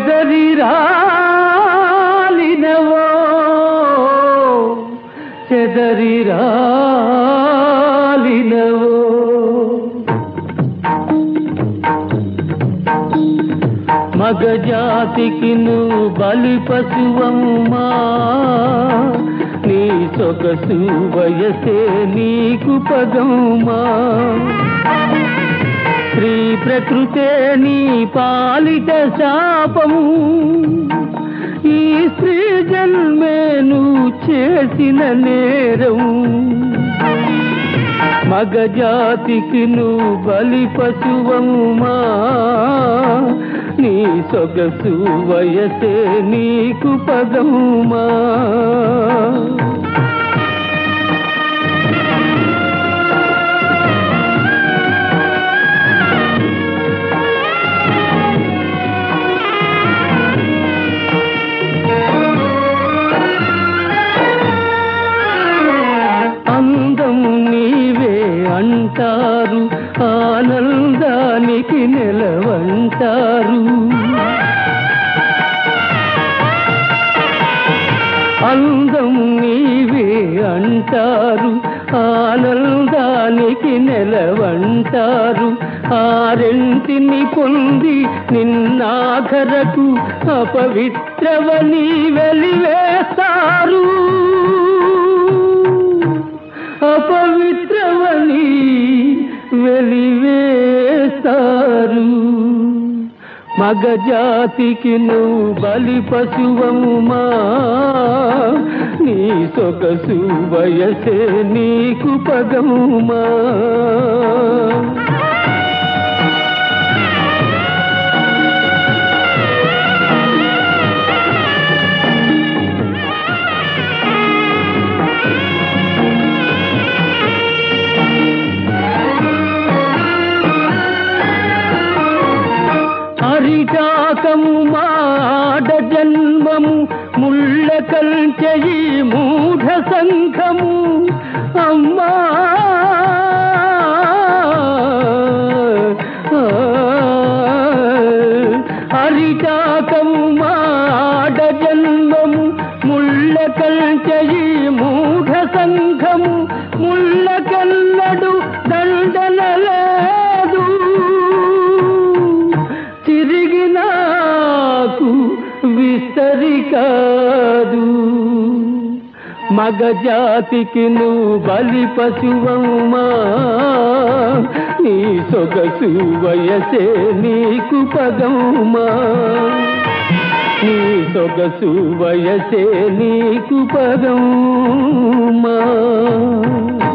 చెదరి రాలినవో చెదరి రాలినవో మగజాతికి నువ్వు బలి పశువమ్మా నీ సొగసు వయసే నీకు పదమ్మా స్త్రీ ప్రకృతే నీ పాలిట శాపము ఈ స్త్రీ జన్మే నువ్వు చేసిన నేరం మగజాతికి నువ్వు బలి పశువమ్మా నీ సొగసు వయసే నీకు పదమ్మా అందం నీవే అంటారు ఆనందానికి నిలవంటారు అందం నీవే అంటారు ఆనందానికి నెలవంటారు ఆరెంటిని పొంది నిన్నాఖరకు అపవిత్రవని వెలివేస్తారు అపవిత్రవని వెలివేస్తారు మగజాతికి నువ్వు బలి పశువమ్మా నీ సొగసు వయసే నీకు పదమ్మా హరిటాకము మాడ జన్మము ముళ్ళ కంచెయి మూఢ సంఘము అమ్మా హరిటాకము మాడ జన్మము ముళ్ళ కంచెయి మూఢ సంఘము ముళ్ళ కల్లడు దండన లేదు తిరిగి నాకు విస్తరి కాదు మగజాతికి నువ్వు బలి పశువమ్మా నీ సొగసు వయసే నీకు పదమ్మా నీ సొగసు వయసే నీకు పదమ్మా